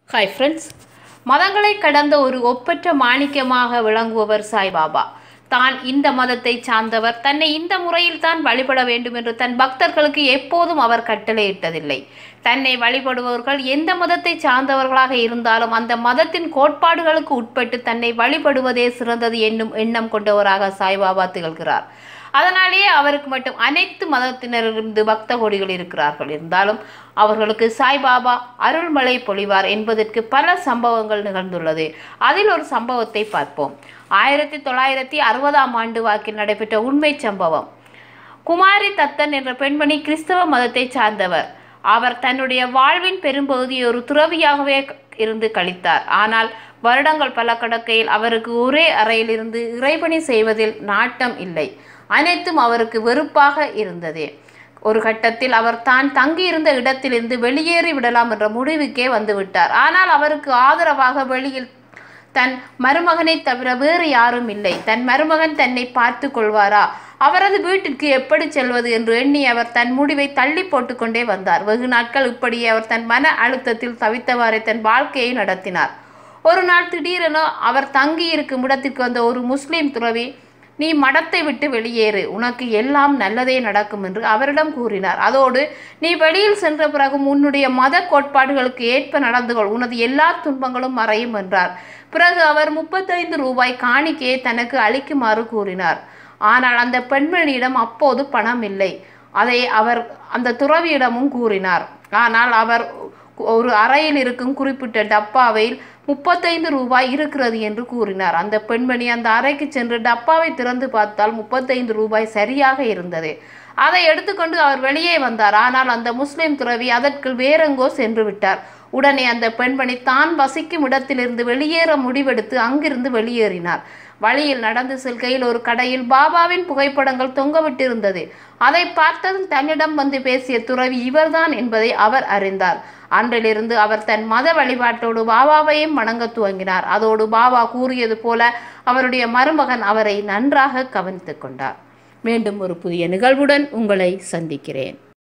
hi friends மதங்களை கடந்த ஒரு ஒப்பற்ற மாணிக்கமாக விளங்குபவர் சாய்பாபா தான் இந்த மதத்தை சார்ந்தவர் தன்னை இந்த முறையில் தான் வழிபட வேண்டும் என்று தன் பக்தர்களுக்கு எப்போதும் அவர் கட்டளையிட்டதில்லை தன்னை வழிபடுபவர்கள் எந்த மதத்தை சார்ந்தவர்களாக இருந்தாலும் அந்த மதத்தின் கோட்பாடுகளுக்கு உட்பட்டு தன்னை வழிபடுவதே சிறந்தது என்னும் எண்ணம் கொண்டவராக சாய்பாபா திகழ்கிறார் அதனாலேயே அவருக்கு மட்டும் அனைத்து மதத்தினரிலிருந்து பக்த கோடிகள் இருக்கிறார்கள் இருந்தாலும் அவர்களுக்கு சாய்பாபா அருள்மழை பொழிவார் என்பதற்கு பல சம்பவங்கள் நிகழ்ந்துள்ளது அதில் ஒரு சம்பவத்தை பார்ப்போம் ஆயிரத்தி தொள்ளாயிரத்தி அறுபதாம் ஆண்டு வாக்கில் நடைபெற்ற உண்மை சம்பவம் குமாரி தத்தன் என்ற பெண்மணி கிறிஸ்தவ மதத்தை சார்ந்தவர் அவர் தன்னுடைய வாழ்வின் பெரும்பகுதியை ஒரு துறவியாகவே இருந்து கழித்தார் ஆனால் வருடங்கள் பல கடக்கையில் அவருக்கு ஒரே அறையிலிருந்து இறைபணி செய்வதில் நாட்டம் இல்லை அனைத்தும் அவருக்கு வெறுப்பாக இருந்தது ஒரு கட்டத்தில் அவர் தான் தங்கியிருந்த இடத்திலிருந்து வெளியேறி விடலாம் என்ற முடிவுக்கே வந்துவிட்டார் ஆனால் அவருக்கு ஆதரவாக வெளியில் தன் மருமகனை தவிர வேறு யாரும் இல்லை தன் மருமகன் தன்னை பார்த்து கொள்வாரா அவரது வீட்டிற்கு எப்படி செல்வது என்று எண்ணி அவர் தன் முடிவை தள்ளி போட்டுக்கொண்டே வந்தார் வெகு நாட்கள் இப்படியே அவர் தன் மன அழுத்தத்தில் தவித்தவாறே தன் வாழ்க்கையை நடத்தினார் ஒரு நாள் திடீரென அவர் தங்கியிருக்கும் இடத்திற்கு வந்த ஒரு முஸ்லீம் துறவி நீ மடத்தை விட்டு வெளியேறு உனக்கு எல்லாம் நல்லதே நடக்கும் என்று அவரிடம் கூறினார் அதோடு நீ வெளியில் சென்ற பிறகும் உன்னுடைய மத கோட்பாடுகளுக்கு ஏற்ப நடந்து கொள் உனது எல்லா துன்பங்களும் மறையும் என்றார் பிறகு அவர் முப்பத்தைந்து ரூபாய் காணிக்கையை தனக்கு அளிக்குமாறு கூறினார் ஆனால் அந்த பெண்மணியிடம் அப்போது பணம் இல்லை அதை அவர் அந்த துறவியிடமும் கூறினார் ஆனால் அவர் ஒரு அறையில் இருக்கும் குறிப்பிட்ட டப்பாவில் முப்பத்தைந்து ரூபாய் இருக்கிறது என்று கூறினார் அந்த பெண்மணி அந்த அறைக்கு சென்று டப்பாவை திறந்து பார்த்தால் முப்பத்தைந்து ரூபாய் சரியாக இருந்தது அதை எடுத்துக்கொண்டு அவர் வெளியே வந்தார் ஆனால் அந்த முஸ்லிம் துறவி அதற்குள் வேறெங்கோ சென்று விட்டார் உடனே அந்த பெண்மணி தான் வசிக்கும் இடத்திலிருந்து வெளியேற முடிவெடுத்து அங்கிருந்து வெளியேறினார் வழியில் நடந்து செல்கையில் ஒரு கடையில் பாபாவின் புகைப்படங்கள் தொங்கவிட்டிருந்தது அதை பார்த்ததும் தன்னிடம் வந்து பேசிய துறவி இவர்தான் என்பதை அவர் அறிந்தார் அன்றிலிருந்து அவர் தன் மத வழிபாட்டோடு பாபாவையும் வணங்க துவங்கினார் அதோடு பாபா கூறியது போல அவருடைய மருமகன் அவரை நன்றாக கவனித்துக் கொண்டார் மீண்டும் ஒரு புதிய நிகழ்வுடன் உங்களை சந்திக்கிறேன்